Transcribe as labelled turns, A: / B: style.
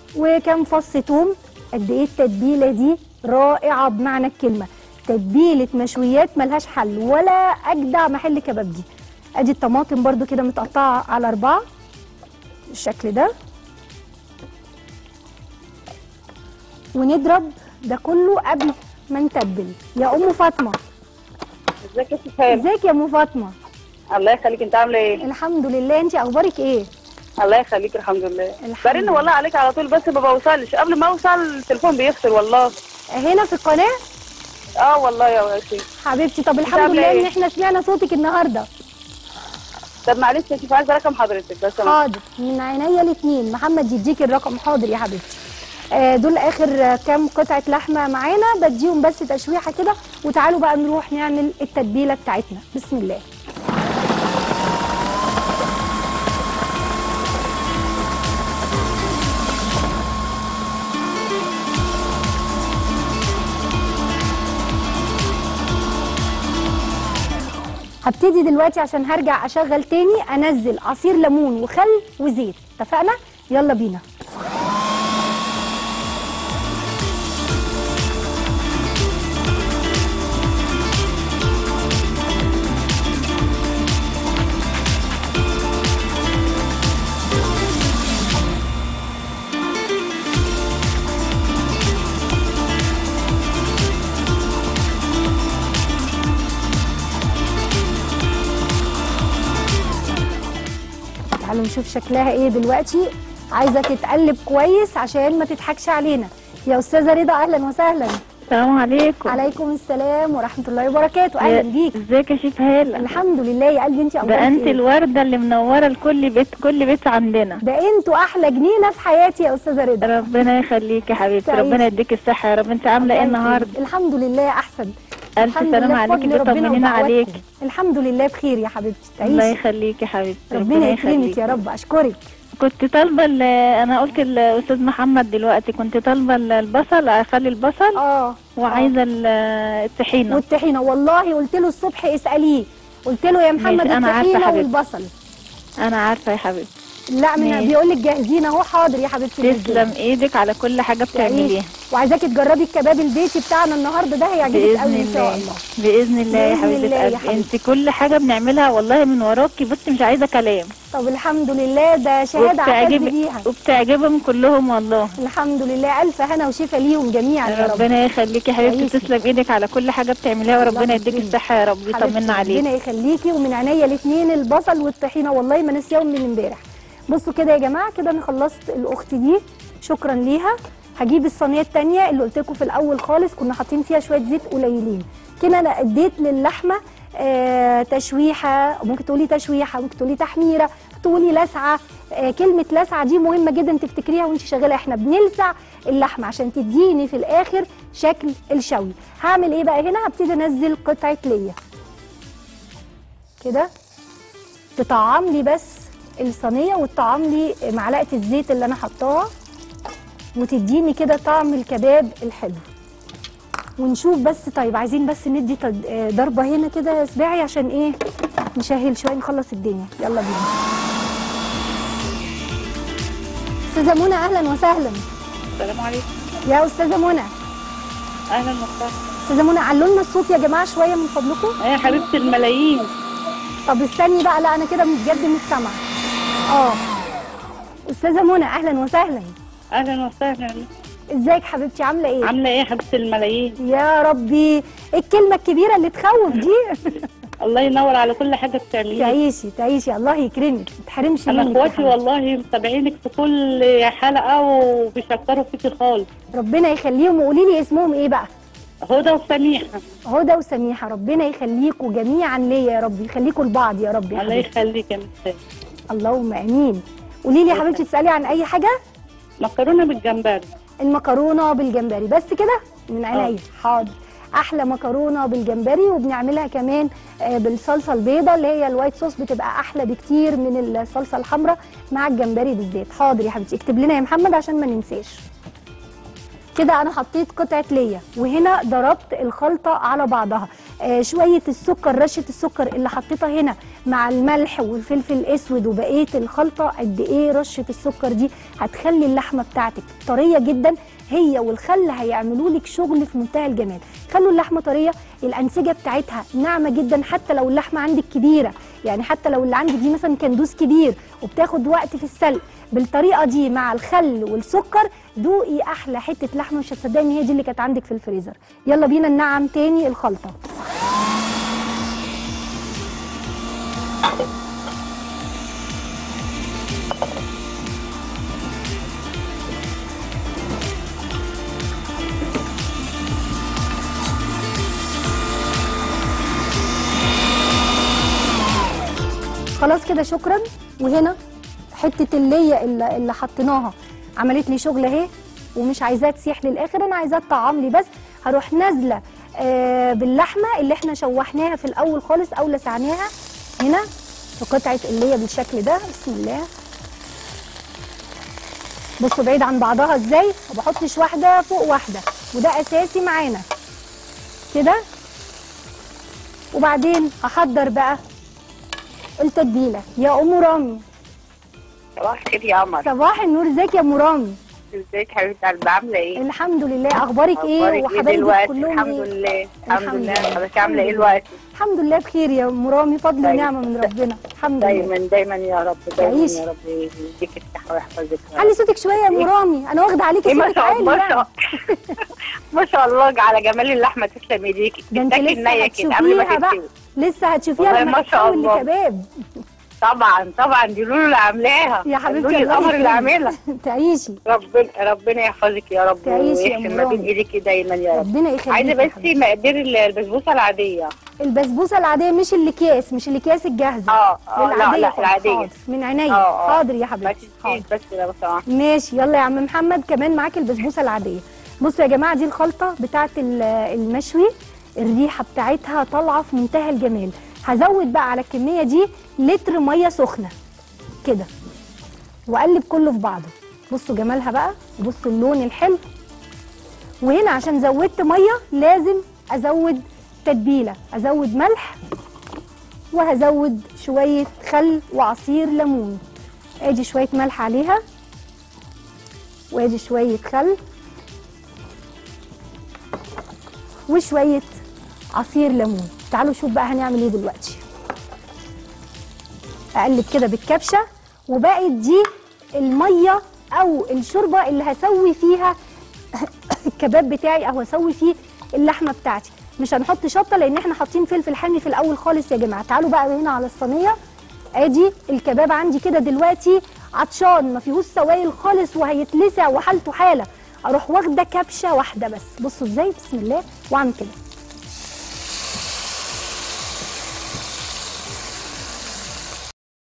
A: وكام فص توم قد ايه التتبيله دي رائعه بمعنى الكلمه تتبيله مشويات ملهاش حل ولا اجدع محل كبابجي ادي الطماطم برده كده متقطعه على اربعه بالشكل ده ونضرب ده كله قبل ما نتبل يا ام فاطمه
B: ازيك يا سفيان
A: ازيك يا ام فاطمه
B: الله يخليك انت عامله ايه
A: الحمد لله انت اخبارك ايه
B: الله يخليك الحمد لله
A: الحمد
B: برن
A: لله.
B: والله عليك على طول بس ما بوصلش قبل ما اوصل التليفون بيفصل والله
A: هنا في القناه
B: اه والله يا شيخ
A: حبيبتي طب الحمد
B: عاملة
A: لله ان
B: ايه؟
A: احنا سمعنا صوتك النهارده
B: طب معلش يا شيخ عايزه رقم حضرتك بس أنا-
A: حاضر من عينيا الاثنين محمد يديك الرقم حاضر يا حبيبتي آه، دول اخر آه، كام قطعه لحمه معانا بديهم بس تشويحه كده وتعالوا بقى نروح نعمل التتبيله بتاعتنا بسم الله هبتدي دلوقتي عشان هرجع اشغل تاني انزل عصير ليمون وخل وزيت اتفقنا يلا بينا تعالوا نشوف شكلها ايه دلوقتي عايزه تتقلب كويس عشان ما تضحكش علينا يا استاذه رضا اهلا وسهلا
C: السلام عليكم
A: عليكم السلام ورحمه الله وبركاته اهلا بيك
C: ازيك يا شيف هاله
A: الحمد لله يا قلبي انت اخبارك
C: ده انت
A: ايه
C: الورده اللي منوره لكل بيت كل بيت عندنا
A: ده انتوا احلى جنينه في حياتي يا استاذه رضا
C: ربنا يخليك يا حبيبتي
A: تعيشي.
C: ربنا يديك الصحه يا رب انت عامله ايه
A: الله
C: النهارده
A: يكرمك. الحمد لله احسن
C: الف
A: الحمد
C: سلامه
A: لله
C: عليكي
A: بفضل ربنا
C: بيطمنينا
A: ودعواتكم.
C: عليك
A: الحمد لله بخير يا حبيبتي
C: الله
A: تعيشي
C: يخليك يا حبيبتي
A: ربنا يكرمك يا رب اشكرك
C: كنت طالبه ال- انا قلت الاستاذ محمد دلوقتي كنت طالبه ال- البصل اخلي البصل
A: اه
C: وعايزه ال- الطحينه
A: والطحينه والله قلت له الصبح اساليه قلت له يا محمد
C: ماشي، أنا عارفة
A: الطحينه
C: حبيبتي.
A: والبصل
C: انا عارفه يا حبيبتي
A: لا من
C: ماشي.
A: بيقول لك جاهزين اهو حاضر يا حبيبتي نزلي.
C: تسلم ايدك على كل حاجه بتعمليها
A: تعيشي. وعايزاكي تجربي الكباب البيتي بتاعنا النهارده ده هيعجبك
C: باذن
A: قوي ان شاء
C: الله
A: الله
C: باذن الله يا
A: بإذن
C: حبيبه
A: الله يا
C: قلبي
A: حبيبتي.
C: انت كل حاجه بنعملها والله من وراكي بصي مش عايزه كلام
A: طب الحمد لله ده شهاده اعتز
C: وبتعجب
A: بيها
C: وبتعجبهم كلهم والله
A: الحمد لله الف هنا وشفا ليهم جميعا يا رب
C: ربنا يخليكي يا حبيبتي
A: تعيشي.
C: تسلم ايدك على كل حاجه بتعمليها
A: الله
C: وربنا يديك
A: يكرمك.
C: الصحه يا رب
A: حبيبتي،
C: يطمنا عليك
A: ربنا يخليكي ومن عينيا الاثنين البصل والطحينه والله ما نسيهم من امبارح بصوا كده يا جماعه كده انا خلصت الاخت دي شكرا ليها هجيب الصينيه الثانيه اللي قلت لكم في الاول خالص كنا حاطين فيها شويه زيت قليلين كده انا اديت للحمه آه تشويحه ممكن تقولي تشويحه ممكن تقولي تحميره تقولي لسعه آه كلمه لسعه دي مهمه جدا تفتكريها وانت شغاله احنا بنلسع اللحمه عشان تديني في الاخر شكل الشوي هعمل ايه بقى هنا هبتدي انزل قطعه ليا كده تطعم لي بس الصينيه وتطعم لي معلقه الزيت اللي انا حطاها وتديني كده طعم الكباب الحلو ونشوف بس طيب عايزين بس ندي تد- آه، ضربه هنا كده يا سباعي عشان ايه نسهل شويه نخلص الدنيا يلا بينا استاذه منى اهلا وسهلا
B: السلام عليكم
A: يا استاذه منى
B: اهلا وسهلا
A: استاذه منى علوا لنا الصوت يا جماعه شويه من فضلكم
B: يا حبيبه الملايين
A: طب استني بقى لا انا كده بجد مش سامعه اه استاذه منى اهلا وسهلا
B: اهلا وسهلا
A: ازيك حبيبتي عامله ايه
B: عامله ايه يا حبيبه الملايين
A: يا ربي إيه الكلمه الكبيره اللي تخوف دي
B: الله ينور على كل حاجه بتعمليها
A: تعيشي تعيشي الله يكرمك ما تحرمش
B: انا
A: منك يا
B: اخواتي
A: حبيبتي.
B: والله متابعينك في كل حلقه وبيشكروا فيكي خالص
A: ربنا يخليهم وقولي لي اسمهم ايه بقى
B: هدى وسميحه
A: هدى وسميحه ربنا يخليكوا جميعا ليا يا رب يخليكوا لبعض يا رب يا
B: الله
A: حبيبتي
B: يخليك يا مستر
A: اللهم امين قولي لي يا حبيبتي تسالي عن اي حاجه
B: مكرونه بالجمبري
A: المكرونه بالجمبري بس كده من عينيا حاضر احلى مكرونه بالجمبري وبنعملها كمان آه، بالصلصه البيضاء اللي هي الوايت صوص بتبقى احلى بكتير من الصلصه الحمراء مع الجمبري بالذات حاضر يا حبيبتي اكتب لنا يا محمد عشان ما ننساش كده انا حطيت قطعه ليا وهنا ضربت الخلطه على بعضها آه شويه السكر رشه السكر اللي حطيتها هنا مع الملح والفلفل الاسود وبقيه الخلطه قد ايه رشه السكر دي هتخلي اللحمه بتاعتك طريه جدا هي والخل هيعملوا لك شغل في منتهى الجمال خلوا اللحمه طريه الانسجه بتاعتها ناعمه جدا حتى لو اللحمه عندك كبيره يعني حتى لو اللي عندك دي مثلا كندوز كبير وبتاخد وقت في السلق بالطريقه دي مع الخل والسكر دوقي احلى حته لحمه مش هتصدقي ان هي دي اللي كانت عندك في الفريزر يلا بينا ننعم تاني الخلطه خلاص كده شكرا وهنا حته اللي اللي, اللي حطيناها عملت لي شغل اهي ومش عايزاها تسيح للاخر انا عايزاها تطعم لي بس هروح نازله آه باللحمه اللي احنا شوحناها في الاول خالص او لسعناها هنا في قطعه اللي بالشكل ده بسم الله بصوا بعيد عن بعضها ازاي ما بحطش واحده فوق واحده وده اساسي معانا كده وبعدين هحضر بقى التتبيله يا ام رامي
D: صباح الخير يا قمر
A: صباح النور ازيك يا ام رامي
D: ازيك حبيبه قلبي عامله ايه؟
A: الحمد لله اخبارك ايه
D: أخبارك
A: وحبايبك
D: دلوقتي؟
A: كلهم
D: الحمد
A: ايه
D: لله الحمد
A: الحمد
D: لله
A: لله.
D: حضرتك عامله ايه
A: الحمد
D: دلوقتي؟
A: الحمد لله بخير يا ام رامي فضل
D: دايما.
A: ونعمه من ربنا الحمد لله
D: دايما دايما يا رب دايما
A: تعيشي.
D: يا رب يديك الصحه ويحفظك يا رب.
A: علي صوتك شويه يا ام
D: إيه؟
A: رامي انا واخده عليكي
D: ايه ما
A: صوتك
D: شاء
A: عالي
D: الله ما
A: يعني
D: شاء ما شاء الله على جمال اللحمه تسلم ايديكي
A: ده انت
D: تتاكل
A: لسه
D: نيه كده قبل ما
A: هتشوفيها بقى
D: تستوي
A: لسه هتشوفيها
D: والله
A: لما
D: ما شاء
A: تتحول
D: الله.
A: لكباب
D: طبعا طبعا دي لولو اللي عاملاها
A: يا حبيبتي
D: لولو
A: الله
D: القمر اللي
A: يكرمك.
D: عاملها
A: تعيشي
D: ربنا ربنا يحفظك يا رب
A: تعيشي يا
D: ويحسن ما
A: أم
D: بين
A: رامي.
D: ايديكي دايما يا رب
A: ربنا يخليكي
D: عايزه
A: يا
D: بس
A: حبيبتي.
D: مقادير البسبوسه العاديه
A: البسبوسه العاديه مش الاكياس مش الاكياس الجاهزه
D: اه اه لا
A: العاديه
D: لا
A: خالص.
D: العاديه
A: حاضر. من عينيا
D: اه، اه.
A: حاضر يا
D: ما
A: حبيبتي حاضر
D: تنسيش بس لو سمحت
A: ماشي يلا يا عم محمد كمان معاك البسبوسه العاديه بصوا يا جماعه دي الخلطه بتاعه ال- المشوي الريحه بتاعتها طالعه في منتهى الجمال هزود بقى على الكميه دي لتر ميه سخنه كده واقلب كله في بعضه بصوا جمالها بقى وبصوا اللون الحلو وهنا عشان زودت ميه لازم ازود تتبيله ازود ملح وهزود شويه خل وعصير ليمون ادي شويه ملح عليها وادي شويه خل وشويه عصير ليمون تعالوا شوف بقى هنعمل ايه دلوقتي اقلب كده بالكبشه وبقت دي الميه او الشوربه اللي هسوي فيها الكباب بتاعي او هسوي فيه اللحمه بتاعتي مش هنحط شطه لان احنا حاطين فلفل حامي في الاول خالص يا جماعه تعالوا بقى هنا على الصينيه ادي الكباب عندي كده دلوقتي عطشان ما فيهوش سوائل خالص وهيتلسع وحالته حاله اروح واخده كبشه واحده بس بصوا ازاي بسم الله واعمل كده